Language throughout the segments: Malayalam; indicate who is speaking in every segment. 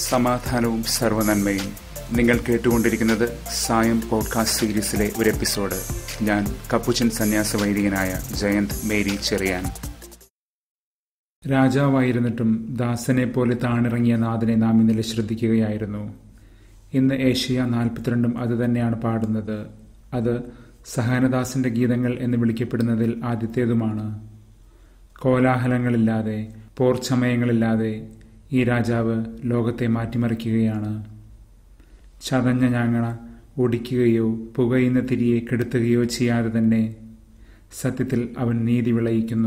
Speaker 1: സമാധാനവും സർവനന്മയും നിങ്ങൾ കേട്ടുകൊണ്ടിരിക്കുന്നത് സായം പോഡ്കാസ്റ്റ് സീരീസിലെ ഒരു എപ്പിസോഡ് ഞാൻ കപ്പുച്ചൻ സന്യാസ വൈദികനായ ജയന്ത് മേരി ചെറിയാൻ രാജാവായിരുന്നിട്ടും ദാസനെ പോലെ താണിറങ്ങിയ നാഥനെ നാം ഇന്നലെ ശ്രദ്ധിക്കുകയായിരുന്നു ഇന്ന് ഏഷ്യ നാൽപ്പത്തിരണ്ടും അതുതന്നെയാണ് പാടുന്നത് അത് സഹനദാസിന്റെ ഗീതങ്ങൾ എന്ന് വിളിക്കപ്പെടുന്നതിൽ ആദ്യത്തേതുമാണ് കോലാഹലങ്ങളില്ലാതെ പോർച്ചമയങ്ങളില്ലാതെ ഈ രാജാവ് ലോകത്തെ മാറ്റിമറിക്കുകയാണ് ചതഞ്ഞ ഞാങ്ങണ ഒടിക്കുകയോ പുകയുന്ന തിരിയെ കെടുത്തുകയോ ചെയ്യാതെ തന്നെ സത്യത്തിൽ അവൻ നീതി വിളയിക്കുന്നു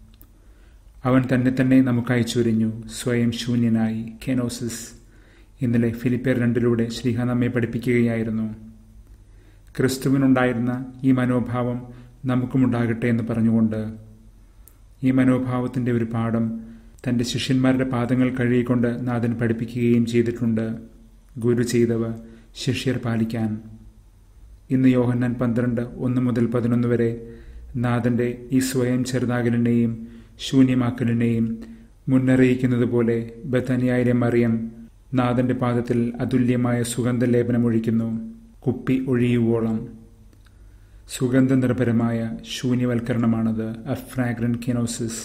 Speaker 1: അവൻ തന്നെ തന്നെ നമുക്കായി ചൊരിഞ്ഞു സ്വയം ശൂന്യനായി കെനോസിസ് ഇന്നലെ ഫിലിപ്പേർ രണ്ടിലൂടെ ശ്രീഹ നമ്മെ പഠിപ്പിക്കുകയായിരുന്നു ക്രിസ്തുവിനുണ്ടായിരുന്ന ഈ മനോഭാവം നമുക്കുമുണ്ടാകട്ടെ എന്ന് പറഞ്ഞുകൊണ്ട് ഈ മനോഭാവത്തിൻ്റെ ഒരു പാഠം തൻ്റെ ശിഷ്യന്മാരുടെ പാദങ്ങൾ കഴുകിക്കൊണ്ട് നാഥൻ പഠിപ്പിക്കുകയും ചെയ്തിട്ടുണ്ട് ഗുരു ചെയ്തവ ശിഷ്യർ പാലിക്കാൻ ഇന്ന് യോഹന്നാൻ പന്ത്രണ്ട് ഒന്ന് മുതൽ പതിനൊന്ന് വരെ നാഥൻ്റെ ഈ സ്വയം ചെറുതാകലിനെയും ശൂന്യമാക്കലിനെയും മുന്നറിയിക്കുന്നത് പോലെ ബത്തനിയായിരെ മറിയം നാഥന്റെ പാദത്തിൽ അതുല്യമായ സുഗന്ധലേപനം ഒഴിക്കുന്നു കുപ്പി ഒഴിയുവോളം സുഗന്ധനിർഭരമായ ശൂന്യവൽക്കരണമാണത് എ ഫ്രാഗ്രൻ കിനോസിസ്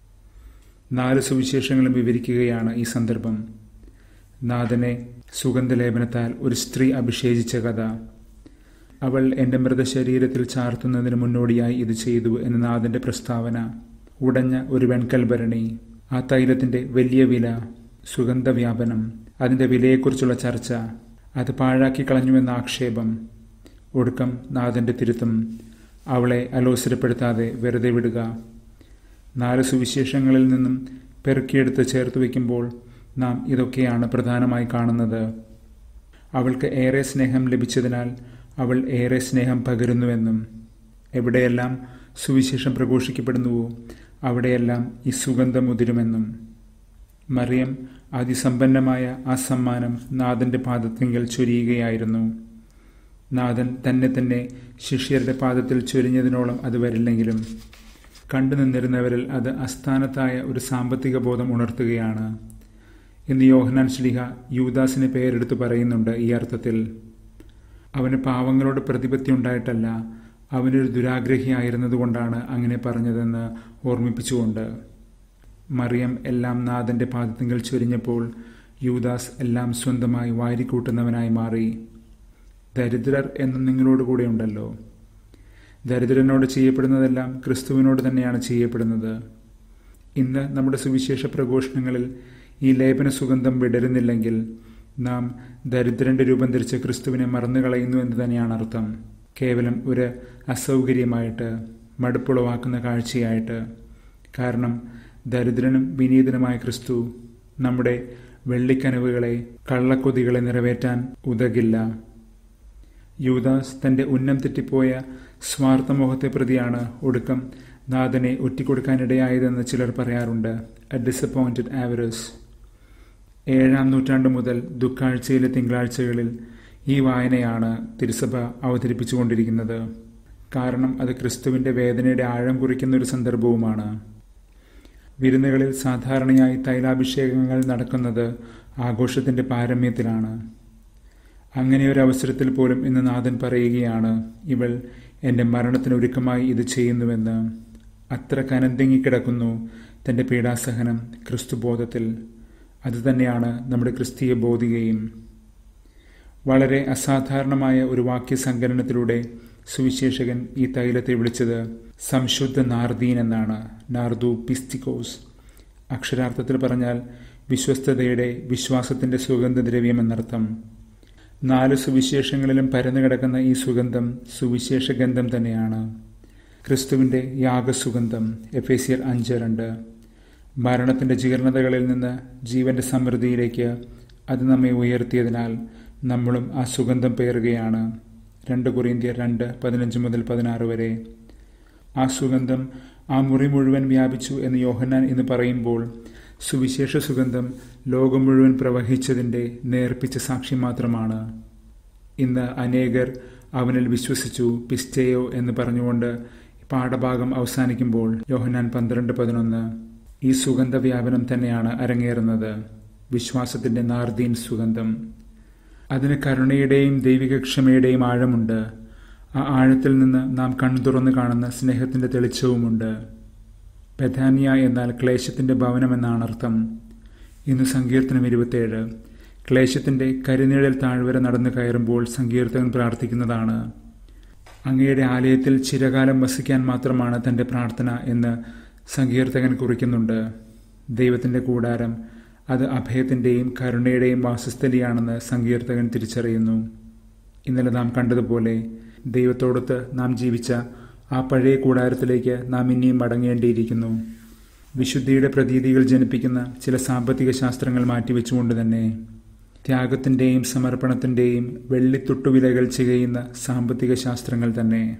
Speaker 1: നാല് സുവിശേഷങ്ങളും വിവരിക്കുകയാണ് ഈ സന്ദർഭം നാഥനെ സുഗന്ധലേപനത്താൽ ഒരു സ്ത്രീ അഭിഷേചിച്ച കഥ അവൾ എൻ്റെ മൃതശരീരത്തിൽ ചാർത്തുന്നതിന് മുന്നോടിയായി ഇത് ചെയ്തു എന്ന നാഥന്റെ പ്രസ്താവന ഉടഞ്ഞ ഒരു വെൺകൽഭരണി ആ തൈലത്തിന്റെ വലിയ വില സുഗന്ധവ്യാപനം അതിന്റെ വിലയെക്കുറിച്ചുള്ള ചർച്ച അത് പാഴാക്കി കളഞ്ഞുവെന്ന ആക്ഷേപം ഒടുക്കം നാഥന്റെ തിരുത്തം അവളെ അലോസരപ്പെടുത്താതെ വെറുതെ വിടുക നാല് സുവിശേഷങ്ങളിൽ നിന്നും പെറുക്കിയെടുത്ത് ചേർത്ത് വയ്ക്കുമ്പോൾ നാം ഇതൊക്കെയാണ് പ്രധാനമായി കാണുന്നത് അവൾക്ക് ഏറെ സ്നേഹം ലഭിച്ചതിനാൽ അവൾ ഏറെ സ്നേഹം പകരുന്നുവെന്നും എവിടെയെല്ലാം സുവിശേഷം പ്രഘോഷിക്കപ്പെടുന്നുവോ അവിടെയെല്ലാം ഈ സുഗന്ധം ഉതിരുമെന്നും മറിയം അതിസമ്പന്നമായ ആ സമ്മാനം നാഥന്റെ പാദത്തിങ്കൽ ചൊരിയുകയായിരുന്നു നാഥൻ തന്നെ തന്നെ ശിഷ്യരുടെ പാദത്തിൽ ചൊരിഞ്ഞതിനോളം അത് വരില്ലെങ്കിലും കണ്ടു നിന്നിരുന്നവരിൽ അത് അസ്ഥാനത്തായ ഒരു സാമ്പത്തിക ബോധം ഉണർത്തുകയാണ് ഇന്ന് യോഹനാൻ ശ്ലിഹ യൂദാസിന് പേരെടുത്ത് പറയുന്നുണ്ട് ഈ അർത്ഥത്തിൽ അവന് പാവങ്ങളോട് പ്രതിപത്തി ഉണ്ടായിട്ടല്ല അവനൊരു ദുരാഗ്രഹിയായിരുന്നതുകൊണ്ടാണ് അങ്ങനെ പറഞ്ഞതെന്ന് ഓർമ്മിപ്പിച്ചുകൊണ്ട് മറിയം എല്ലാം നാഥന്റെ പാദത്തിങ്കൽ ചൊരിഞ്ഞപ്പോൾ യൂദാസ് എല്ലാം സ്വന്തമായി വാരിക്കൂട്ടുന്നവനായി മാറി ദരിദ്രർ എന്ന് നിങ്ങളോട് കൂടെ ഉണ്ടല്ലോ ദരിദ്രനോട് ചെയ്യപ്പെടുന്നതെല്ലാം ക്രിസ്തുവിനോട് തന്നെയാണ് ചെയ്യപ്പെടുന്നത് ഇന്ന് നമ്മുടെ സുവിശേഷ പ്രഘോഷണങ്ങളിൽ ഈ ലേപന സുഗന്ധം വിടരുന്നില്ലെങ്കിൽ നാം ദരിദ്രന്റെ രൂപം ധരിച്ച ക്രിസ്തുവിനെ മറന്നു കളയുന്നു എന്ന് തന്നെയാണ് അർത്ഥം കേവലം ഒരു അസൗകര്യമായിട്ട് മടുപ്പുളവാക്കുന്ന കാഴ്ചയായിട്ട് കാരണം ദരിദ്രനും വിനീതനുമായ ക്രിസ്തു നമ്മുടെ വെള്ളിക്കനവുകളെ കള്ളക്കൊതികളെ നിറവേറ്റാൻ ഉതകില്ല യൂദാസ് തന്റെ ഉന്നം തെറ്റിപ്പോയ സ്വാർത്ഥമോഹത്തെ പ്രതിയാണ് ഒടുക്കം നാഥനെ ഒറ്റിക്കൊടുക്കാനിടയായതെന്ന് ചിലർ പറയാറുണ്ട് എ ഡിസപ്പോയിന്റഡ് ആവറസ് ഏഴാം നൂറ്റാണ്ട് മുതൽ ദുഃഖാഴ്ചയിലെ തിങ്കളാഴ്ചകളിൽ ഈ വായനയാണ് തിരുസഭ അവതരിപ്പിച്ചുകൊണ്ടിരിക്കുന്നത് കാരണം അത് ക്രിസ്തുവിന്റെ വേദനയുടെ ആഴം കുറിക്കുന്ന ഒരു സന്ദർഭവുമാണ് വിരുന്നുകളിൽ സാധാരണയായി തൈലാഭിഷേകങ്ങൾ നടക്കുന്നത് ആഘോഷത്തിന്റെ പാരമ്യത്തിലാണ് അങ്ങനെ ഒരു അവസരത്തിൽ പോലും ഇന്ന് നാഥൻ പറയുകയാണ് ഇവൾ എൻ്റെ മരണത്തിന് ഒരുക്കമായി ഇത് ചെയ്യുന്നുവെന്ന് അത്ര കനന്തെങ്ങിക്കിടക്കുന്നു തൻ്റെ പീഡാസഹനം ക്രിസ്തുബോധത്തിൽ അതുതന്നെയാണ് നമ്മുടെ ക്രിസ്തീയ ബോധികയും വളരെ അസാധാരണമായ ഒരു വാക്യസങ്കലനത്തിലൂടെ സുവിശേഷകൻ ഈ തൈലത്തെ വിളിച്ചത് സംശുദ്ധ നാർദീൻ എന്നാണ് നാർദു പിസ്തിക്കോസ് അക്ഷരാർത്ഥത്തിൽ പറഞ്ഞാൽ വിശ്വസ്തതയുടെ വിശ്വാസത്തിന്റെ സുഗന്ധദ്രവ്യം എന്നർത്ഥം നാല് സുവിശേഷങ്ങളിലും പരന്നു കിടക്കുന്ന ഈ സുഗന്ധം സുവിശേഷ ഗന്ധം തന്നെയാണ് ക്രിസ്തുവിന്റെ യാഗസുഗന്ധം എഫ് എ സിയർ അഞ്ച് രണ്ട് മരണത്തിന്റെ ജീർണതകളിൽ നിന്ന് ജീവന്റെ സമൃദ്ധിയിലേക്ക് അത് നമ്മെ ഉയർത്തിയതിനാൽ നമ്മളും ആ സുഗന്ധം പേറുകയാണ് രണ്ട് കൊറിയന്ത്യർ രണ്ട് പതിനഞ്ച് മുതൽ പതിനാറ് വരെ ആ സുഗന്ധം ആ മുറി മുഴുവൻ വ്യാപിച്ചു എന്ന് യോഹന്നാൻ എന്ന് പറയുമ്പോൾ സുവിശേഷ സുഗന്ധം ലോകം മുഴുവൻ പ്രവഹിച്ചതിൻ്റെ നേർപ്പിച്ച സാക്ഷി മാത്രമാണ് ഇന്ന് അനേകർ അവനിൽ വിശ്വസിച്ചു പിസ്റ്റേയോ എന്ന് പറഞ്ഞുകൊണ്ട് പാഠഭാഗം അവസാനിക്കുമ്പോൾ യോഹന്നാൻ പന്ത്രണ്ട് പതിനൊന്ന് ഈ സുഗന്ധ വ്യാപനം തന്നെയാണ് അരങ്ങേറുന്നത് വിശ്വാസത്തിന്റെ നാർദീൻ സുഗന്ധം അതിന് കരുണയുടെയും ദൈവികക്ഷമയുടെയും ആഴമുണ്ട് ആ ആഴത്തിൽ നിന്ന് നാം കണ്ണു തുറന്നു കാണുന്ന സ്നേഹത്തിന്റെ തെളിച്ചവുമുണ്ട് ബഥാനിയ എന്നാൽ ക്ലേശത്തിന്റെ ഭവനം എന്നാണ് അർത്ഥം ഇന്ന് സങ്കീർത്തനം ഇരുപത്തിയേഴ് ക്ലേശത്തിന്റെ കരിനിഴൽ താഴ്വര നടന്നു കയറുമ്പോൾ സങ്കീർത്തകൻ പ്രാർത്ഥിക്കുന്നതാണ് അങ്ങയുടെ ആലയത്തിൽ ചിരകാലം വസിക്കാൻ മാത്രമാണ് തന്റെ പ്രാർത്ഥന എന്ന് സങ്കീർത്തകൻ കുറിക്കുന്നുണ്ട് ദൈവത്തിന്റെ കൂടാരം അത് അഭയത്തിന്റെയും കരുണയുടെയും വാസസ്ഥലിയാണെന്ന് സങ്കീർത്തകൻ തിരിച്ചറിയുന്നു ഇന്നലെ നാം കണ്ടതുപോലെ ദൈവത്തോടൊത്ത് നാം ജീവിച്ച ആ പഴയ കൂടാരത്തിലേക്ക് നാം ഇനിയും മടങ്ങേണ്ടിയിരിക്കുന്നു വിശുദ്ധിയുടെ പ്രതീതികൾ ജനിപ്പിക്കുന്ന ചില സാമ്പത്തിക ശാസ്ത്രങ്ങൾ മാറ്റിവെച്ചുകൊണ്ട് തന്നെ ത്യാഗത്തിന്റെയും സമർപ്പണത്തിന്റെയും വെള്ളിത്തൊട്ടുവിലകൾ ചെയ്യുന്ന സാമ്പത്തിക ശാസ്ത്രങ്ങൾ തന്നെ